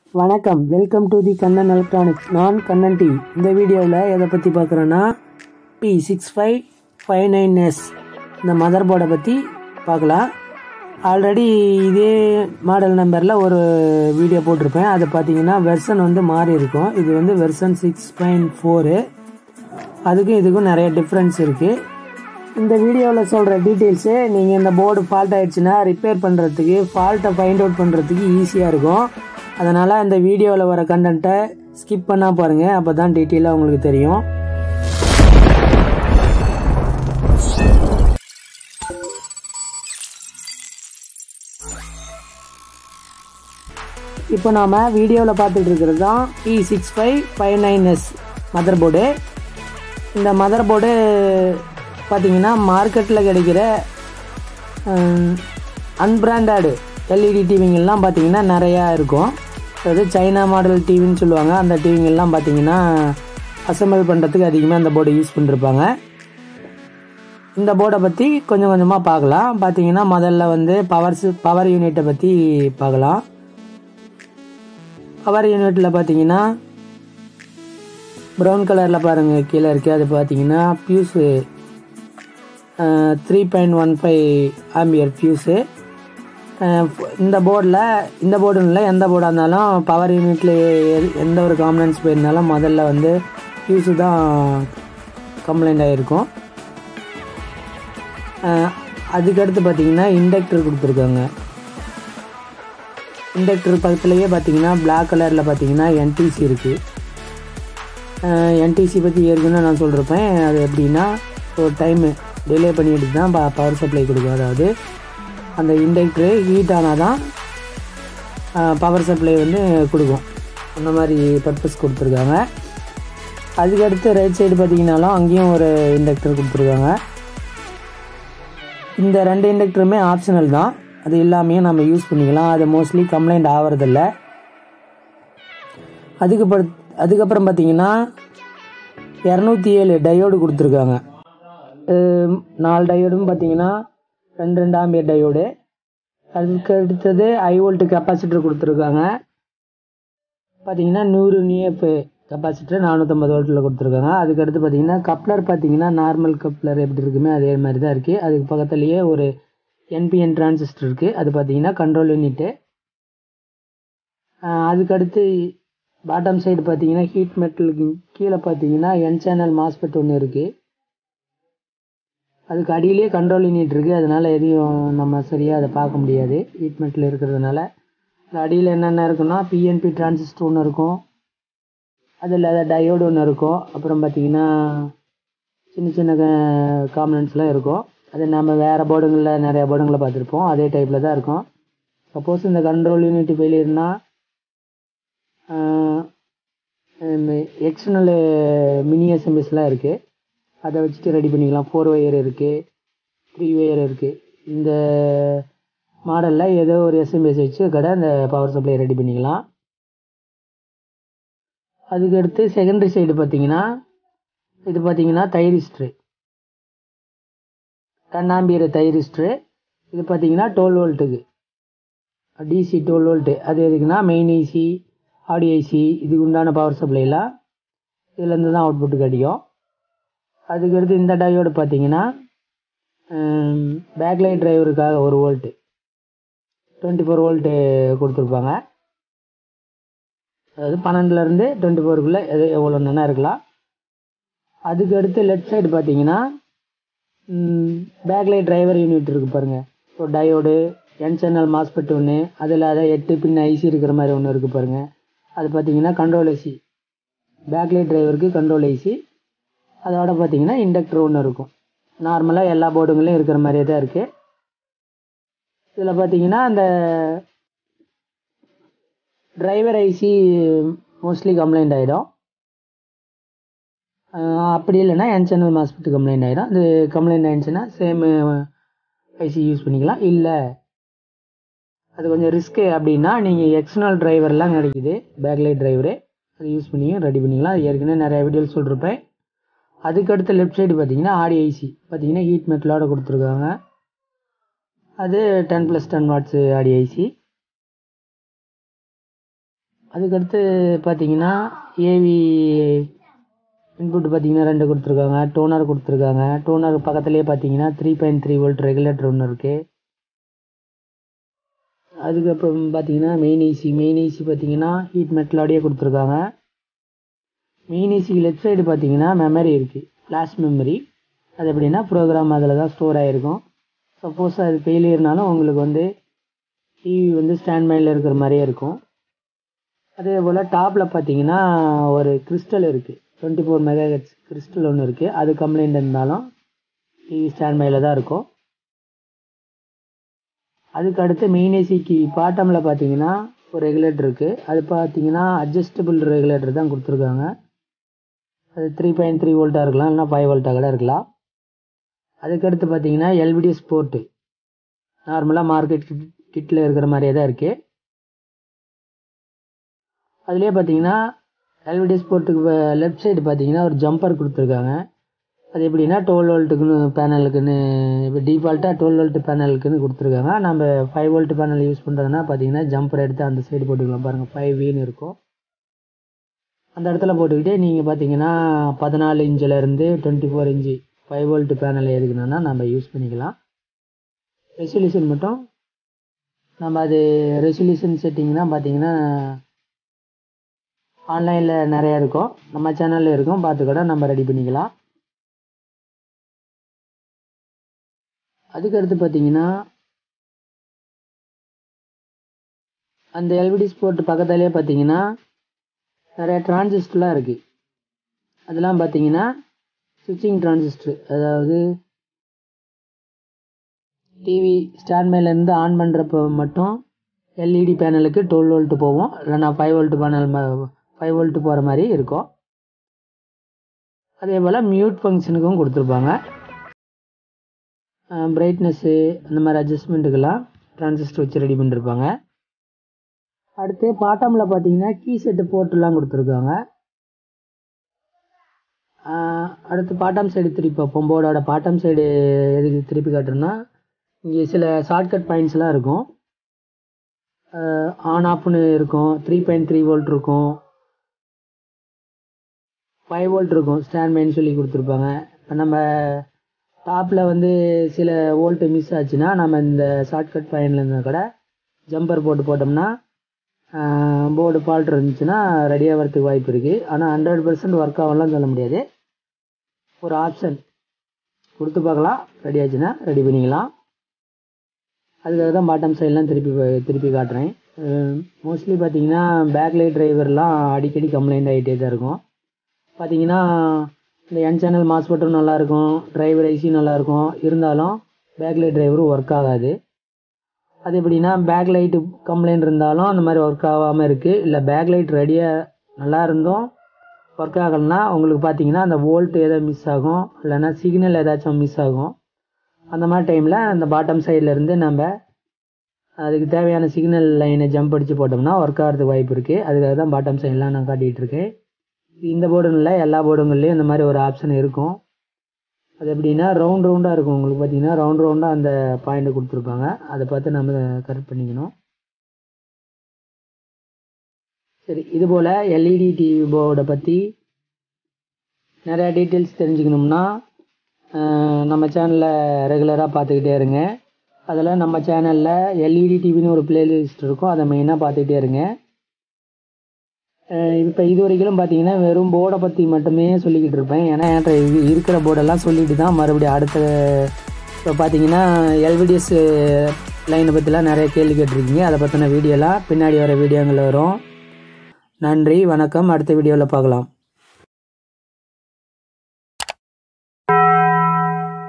வணக்கம் welcome to the Kannan electronics நான் Kannan D இந்த வீடியோவில் எதை பற்றி பார்க்குறோன்னா B six five five nine S இந்த மதர் போர்டை பற்றி பார்க்கலாம் ஆல்ரெடி இதே மாடல் நம்பரில் ஒரு வீடியோ போட்டிருப்பேன் அது பார்த்தீங்கன்னா வெர்சன் வந்து மாறி இருக்கும் இது வந்து வெர்சன் சிக்ஸ் பாயிண்ட் ஃபோரு அதுக்கும் இதுக்கும் நிறைய டிஃப்ரென்ஸ் இருக்குது இந்த வீடியோவில் சொல்கிற டீட்டெயில்ஸு நீங்கள் இந்த போர்டு ஃபால்ட் ஆயிடுச்சுன்னா ரிப்பேர் பண்ணுறதுக்கு ஃபால்ட்டை ஃபைண்ட் அவுட் பண்ணுறதுக்கு ஈஸியாக இருக்கும் அதனால் இந்த வீடியோவில் வர கண்டென்ட்டை ஸ்கிப் பண்ணால் பாருங்கள் அப்போ தான் டீட்டெயிலாக உங்களுக்கு தெரியும் இப்போ நாம் வீடியோவில் பார்த்துட்டு இருக்கிறது தான் P six five five nine S mother board இந்த மதர் போர்டு பார்த்தீங்கன்னா மார்க்கெட்டில் கிடைக்கிற அன்பிராண்டடு எல்இடி டிவிங்கெல்லாம் பார்த்தீங்கன்னா நிறையா இருக்கும் அதாவது சைனா மாடல் டிவின்னு சொல்லுவாங்க அந்த டிவிங்கெல்லாம் பார்த்தீங்கன்னா அசம்பிள் பண்ணுறதுக்கு அதிகமாக அந்த போர்டை யூஸ் பண்ணிருப்பாங்க இந்த போர்டை பற்றி கொஞ்சம் கொஞ்சமாக பார்க்கலாம் பார்த்தீங்கன்னா முதல்ல வந்து பவர்ஸ் பவர் யூனிட்டை பற்றி பார்க்கலாம் பவர் யூனிட்டில் பார்த்தீங்கன்னா ப்ரௌன் கலரில் பாருங்கள் கீழே இருக்குது அது பார்த்தீங்கன்னா fuse three point one five ampere fuse இந்த போர்டில் இந்த போர்டு இல்லை எந்த போர்டாக இருந்தாலும் பவர் யூனிட்டில் எந்த ஒரு காம்பனன்ஸ் போயிருந்தாலும் முதல்ல வந்து ஃபியூஸு தான் கம்ப்ளைண்ட் ஆகிருக்கும் அதுக்கடுத்து பார்த்தீங்கன்னா இண்டக்டர் கொடுத்துருக்காங்க இண்டக்டர் பக்கத்துலேயே பார்த்தீங்கன்னா பிளாக் கலரில் பார்த்தீங்கன்னா என்டிசி இருக்குது என்டிசி பற்றி ஏற்கனவே நான் சொல்லியிருப்பேன் அது எப்படின்னா ஒரு டைமு டிலே பண்ணிட்டு தான் ப பவர் சப்ளை கொடுக்கும் அதாவது அந்த இண்டக்டரு ஹீட் ஆனால் தான் பவர் சப்ளை வந்து கொடுக்கும் அந்த மாதிரி பர்பஸ் கொடுத்துருக்காங்க அதுக்கடுத்து ரைட் சைடு பார்த்தீங்கன்னாலும் அங்கேயும் ஒரு இண்டக்டர் கொடுத்துருக்காங்க இந்த ரெண்டு இண்டக்டருமே ஆப்ஷனல் தான் அது எல்லாமே நம்ம யூஸ் பண்ணிக்கலாம் அது மோஸ்ட்லி கம்ப்ளைண்ட் ஆகிறதில்ல அதுக்கு அதுக்கப்புறம் பார்த்தீங்கன்னா இரநூத்தி ஏழு டயோடு கொடுத்துருக்காங்க நாலு டயோடும் பார்த்தீங்கன்னா ரெண்டு ரெண்டு ஆம்பியர் டயோடு அதுக்கு அடுத்தது ஐ வோல்ட் கெப்பாசிட்டர் கொடுத்துருக்காங்க பார்த்தீங்கன்னா நூறு நிஎஃப் கெப்பாசிட்டர் நானூற்றம்பது வோல்ட்டில் கொடுத்துருக்காங்க அதுக்கடுத்து பார்த்தீங்கன்னா கப்ளர் பார்த்தீங்கன்னா நார்மல் கப்ளர் எப்படி இருக்குமே அதே மாதிரி தான் இருக்குது அதுக்கு பக்கத்துலேயே ஒரு என்பிஎன் டிரான்சிஸ்டர் இருக்குது அது பார்த்தீங்கன்னா கண்ட்ரோல் யூனிட்டு அதுக்கடுத்து பாட்டம் சைடு பார்த்தீங்கன்னா ஹீட் மெட்டலுக்கு கீழே பார்த்தீங்கன்னா என் சேனல் மாஸ்பெட் ஒன்று இருக்குது அதுக்கு அடியிலே கண்ட்ரோல் யூனிட் இருக்குது அதனால் எதையும் நம்ம சரியாக அதை பார்க்க முடியாது ஹீட் மெட்டில் இருக்கிறதுனால அது அடியில் என்னென்ன இருக்குன்னா பிஎன்பி டிரான்சிஸ்டர் ஒன்று இருக்கும் அதில் அதை டயோடு ஒன்று இருக்கும் அப்புறம் பார்த்திங்கன்னா சின்ன சின்ன காம்பனன்ட்ஸ்லாம் இருக்கும் அது நம்ம வேறு போர்டுங்களில் நிறையா போர்டுங்களில் பார்த்துருப்போம் அதே டைப்பில் தான் இருக்கும் சப்போஸ் இந்த கண்ட்ரோல் யூனிட் ஃபெயிலியர்னால் எக்ஸ்டர்னல் மினி எஸ்எம்எஸ்லாம் இருக்குது அதை வச்சுட்டு ரெடி பண்ணிக்கலாம் ஃபோர் ஒயர் இருக்குது த்ரீ ஒயர் இருக்குது இந்த மாடலில் ஏதோ ஒரு எஸ்எம்எஸ் வச்சு கடை அந்த பவர் சப்ளை ரெடி பண்ணிக்கலாம் அதுக்கடுத்து செகண்டரி சைடு பார்த்தீங்கன்னா இது பார்த்தீங்கன்னா தைரிஸ்ட்ரு கண்ணாம்பீர தைரிஸ்ட்ரு இது பார்த்தீங்கன்னா டுவெல் வோல்ட்டுக்கு டிசி டுவெல் வோல்ட்டு அது எதுக்குன்னா மெயின் ஐசி ஆடி ஐசி இதுக்கு உண்டான பவர் சப்ளைலாம் இதுலேருந்து தான் அவுட்புட்டு கிடைக்கும் அதுக்கடுத்து இந்த டயோடு பார்த்தீங்கன்னா பேக்லைட் டிரைவருக்காக ஒரு வோல்ட்டு டுவெண்ட்டி ஃபோர் வோல்ட்டு கொடுத்துருப்பாங்க அதாவது பன்னெண்டுலேருந்து டுவெண்ட்டி ஃபோருக்குள்ளே எது எவ்வளோ நேரம் இருக்கலாம் அதுக்கு அடுத்து லெஃப்ட் சைடு பார்த்தீங்கன்னா பேக்லைட் டிரைவர் யூனிட் இருக்குது பாருங்கள் so diode N channel MOSFET ஒன்று அதில் அதை எட்டு பின் ஐசி இருக்கிற மாதிரி ஒன்று இருக்குது பாருங்கள் அது பார்த்தீங்கன்னா கண்ட்ரோல் ஐசி பேக்லைட் டிரைவருக்கு கண்ட்ரோல் ஐசி அதோட பார்த்தீங்கன்னா இண்டக்டர் ஒன்று இருக்கும் நார்மலாக எல்லா போர்டுங்களையும் இருக்கிற மாதிரியே தான் இருக்குது இதில் பார்த்தீங்கன்னா அந்த டிரைவர் ஐசி மோஸ்ட்லி கம்ப்ளைண்ட் ஆகிடும் அப்படி இல்லைன்னா என் சேனல் மாஸ்பெட்டு கம்ப்ளைண்ட் ஆகிடும் அது கம்ப்ளைண்ட் ஆயிடுச்சுன்னா சேம் ஐசி யூஸ் பண்ணிக்கலாம் இல்லை அது கொஞ்சம் ரிஸ்க்கு அப்படின்னா நீங்கள் எக்ஸ்டர்னல் டிரைவர்லாம் கிடைக்குது பேக்லைட் டிரைவரு அது யூஸ் பண்ணியும் ரெடி பண்ணிக்கலாம் அது ஏற்கனவே நிறைய வீடியோவில் சொல்லிருப்பேன் அதுக்கடுத்து லெஃப்ட் சைடு பார்த்தீங்கன்னா ஆடி ஐசி பார்த்தீங்கன்னா ஹீட் மெட்டலோட கொடுத்துருக்காங்க அது டென் ப்ளஸ் டென் வாட்ஸு ஆடி ஐசி அதுக்கடுத்து பார்த்தீங்கன்னா ஏவி இன்புட் பார்த்தீங்கன்னா ரெண்டு கொடுத்துருக்காங்க டோனர் கொடுத்துருக்காங்க டோனர் பக்கத்துலேயே பார்த்தீங்கன்னா three point three volt regulator ஒன்று இருக்குது அதுக்கப்புறம் பார்த்தீங்கன்னா மெயின் ஏசி மெயின் ஏசி பார்த்தீங்கன்னா ஹீட் மெட்டலோடையே கொடுத்துருக்காங்க மெயின் ஏசிக்கு லெஃப்ட் சைடு பார்த்தீங்கன்னா மெமரி இருக்குது ஃப்ளாஷ் மெமரி அது எப்படின்னா ப்ரோக்ராம் அதில் தான் ஸ்டோர் ஆகிருக்கும் சப்போஸ் அது ஃபெயிலியர்னாலும் உங்களுக்கு வந்து டிவி வந்து ஸ்டாண்ட் பைனில் இருக்கிற மாதிரியே இருக்கும் அதே போல் டாப்பில் பார்த்தீங்கன்னா ஒரு கிறிஸ்டல் இருக்குது twenty four mega hertz crystal ஒன்று இருக்குது அது கம்ப்ளைண்ட் இருந்தாலும் டிவி ஸ்டாண்ட் பையில் தான் இருக்கும் அதுக்கு அடுத்து மெயின் ஏசிக்கு பாட்டமில் பார்த்தீங்கன்னா ஒரு ரெகுலேட்டர் இருக்குது அது பார்த்தீங்கன்னா அட்ஜஸ்டபிள் ரெகுலேட்டர் தான் கொடுத்துருக்காங்க அது த்ரீ பாயிண்ட் த்ரீ வோல்ட்டாக இருக்கலாம் இல்லைனா ஃபைவ் வோல்ட்டாக கூட இருக்கலாம் அதுக்கடுத்து பார்த்தீங்கன்னா எல்விடி ஸ்போர்ட்டு நார்மலாக மார்க்கெட் கிட் கிட்டில் இருக்கிற மாதிரியே தான் இருக்குது அதுலேயே பார்த்தீங்கன்னா எல்விடி ஸ்போர்ட்டுக்கு லெஃப்ட் சைடு பார்த்தீங்கன்னா ஒரு ஜம்பர் கொடுத்துருக்காங்க அது எப்படின்னா டுவெல் வோல்ட்டுக்குன்னு பேனலுக்குன்னு இப்போ டிஃபால்ட்டாக டுவெல் வோல்ட் பேனலுக்குன்னு கொடுத்துருக்காங்க நம்ம ஃபைவ் வோல்ட் பேனல் யூஸ் பண்ணுறதுனா பார்த்தீங்கன்னா ஜம்பர் எடுத்து அந்த சைடு போட்டுக்கலாம் பாருங்கள் ஃபைவ் வீன்னு இருக்கும் அந்த இடத்துல போட்டுக்கிட்டே நீங்கள் பார்த்தீங்கன்னா பதினாலு இன்ச்சிலேருந்து twenty four inch five volt panel எதுக்குன்னா நம்ம யூஸ் பண்ணிக்கலாம் ரெசல்யூஷன் மட்டும் நம்ம அது ரெசல்யூஷன் செட்டிங்னா பார்த்தீங்கன்னா ஆன்லைனில் நிறையா இருக்கும் நம்ம சேனலில் இருக்கும் பார்த்து கூட நம்ம ரெடி பண்ணிக்கலாம் அதுக்கடுத்து பார்த்தீங்கன்னா அந்த எல்விடி ஸ்போர்ட் பக்கத்துலேயே பார்த்தீங்கன்னா நிறைய டிரான்சிஸ்டர்லாம் இருக்குது அதெல்லாம் பார்த்தீங்கன்னா சுவிட்சிங் டிரான்சிஸ்டர் அதாவது டிவி ஸ்டாண்ட் மேலேருந்து ஆன் பண்ணுறப்ப மட்டும் எல்இடி பேனலுக்கு டுவெல் வோல்ட்டு போவோம் இல்லைனா five volt panel five volt போகிற மாதிரி இருக்கும் அதே போல் மியூட் ஃபங்க்ஷனுக்கும் கொடுத்துருப்பாங்க பிரைட்னஸ்ஸு அந்த மாதிரி அட்ஜஸ்ட்மெண்ட்டுக்கெல்லாம் டிரான்சிஸ்டர் வச்சு ரெடி பண்ணியிருப்பாங்க அடுத்து பாட்டமில் பார்த்தீங்கன்னா கீ செட்டு போர்ட்டுலாம் கொடுத்துருக்காங்க அடுத்து பாட்டம் சைடு திருப்பி பார்ப்போம் போர்டோட பாட்டம் சைடு எதுக்கு திருப்பி காட்டுறோன்னா இங்கே சில ஷார்ட்கட் பாயிண்ட்ஸ்லாம் இருக்கும் ஆன் ஆஃப்னு இருக்கும் த்ரீ பாயிண்ட் த்ரீ வோல்ட் இருக்கும் ஃபைவ் வோல்ட் இருக்கும் ஸ்டாண்ட் மைன் சொல்லி கொடுத்துருப்பாங்க இப்போ நம்ம டாப்பில் வந்து சில வோல்ட்டு மிஸ் ஆச்சுன்னா நம்ம இந்த ஷார்ட்கட் பாயிண்டில் இருந்தால் கூட ஜம்பர் போட்டு போட்டோம்னா போர்டு ஃபால்ட் இருந்துச்சுன்னா ரெடி ஆகிறதுக்கு வாய்ப்பு இருக்குது ஆனால் ஹண்ட்ரட் பர்சன்ட் ஒர்க் ஆகலாம் சொல்ல முடியாது ஒரு ஆப்ஷன் கொடுத்து பார்க்கலாம் ரெடி ஆச்சுன்னா ரெடி பண்ணிக்கலாம் அதுக்காக தான் பாட்டம் சைட்லாம் திருப்பி திருப்பி காட்டுறேன் மோஸ்ட்லி பார்த்தீங்கன்னா பேக்லைட் டிரைவர்லாம் அடிக்கடி கம்ப்ளைண்ட் ஆகிட்டே தான் இருக்கும் பார்த்தீங்கன்னா இந்த என் சேனல் மாஸ்பெட்டும் நல்லாயிருக்கும் டிரைவர் ஐசி நல்லாயிருக்கும் இருந்தாலும் பேக்லைட் டிரைவரும் ஒர்க் ஆகாது அது எப்படின்னா பேக் லைட்டு கம்ப்ளைண்ட் இருந்தாலும் அந்த மாதிரி ஒர்க் ஆகாமல் இருக்குது இல்லை பேக் லைட் ரெடியாக நல்லா இருந்தும் ஒர்க் ஆகலைன்னா உங்களுக்கு பார்த்தீங்கன்னா அந்த வோல்ட் ஏதோ மிஸ் ஆகும் இல்லைன்னா சிக்னல் ஏதாச்சும் மிஸ் ஆகும் அந்த மாதிரி டைமில் அந்த பாட்டம் சைட்லேருந்து நம்ம அதுக்கு தேவையான சிக்னல் லைனை ஜம்ப் அடித்து போட்டோம்னா ஒர்க் ஆகிறதுக்கு வாய்ப்பு இருக்குது அதுக்காக தான் பாட்டம் சைட்லாம் நான் காட்டிகிட்டு இருக்கேன் இந்த போர்டும் இல்லை எல்லா போர்டுங்கள்லேயும் இந்த மாதிரி ஒரு ஆப்ஷன் இருக்கும் அது எப்படின்னா ரவுண்ட் ரவுண்டாக இருக்கும் உங்களுக்கு பார்த்தீங்கன்னா ரவுண்ட் ரவுண்டாக அந்த பாயிண்ட்டை கொடுத்துருப்பாங்க அதை பார்த்து நம்ம கரெக்ட் பண்ணிக்கணும் சரி இது போல் எல்இடி டிவி போர்டை பற்றி நிறையா டீட்டெயில்ஸ் தெரிஞ்சுக்கணும்னா நம்ம சேனலில் ரெகுலராக பார்த்துக்கிட்டே இருங்க அதில் நம்ம சேனலில் எல்இடி டிவின்னு ஒரு பிளேலிஸ்ட் இருக்கும் அதை மெயினாக பார்த்துக்கிட்டே இருங்க இப்போ இது வரைக்கும் பார்த்தீங்கன்னா வெறும் போர்டை பற்றி மட்டுமே சொல்லிக்கிட்டு இருப்பேன் ஏன்னா என்கிட்ட இது இருக்கிற போர்டெல்லாம் சொல்லிட்டு தான் மறுபடியும் அடுத்த இப்போ பார்த்தீங்கன்னா எல்விடிஎஸ் லைனை பற்றிலாம் நிறைய கேள்வி கேட்டிருக்கீங்க அதை பற்றின வீடியோலாம் பின்னாடி வர வீடியோங்களில் வரும் நன்றி வணக்கம் அடுத்த வீடியோவில் பார்க்கலாம்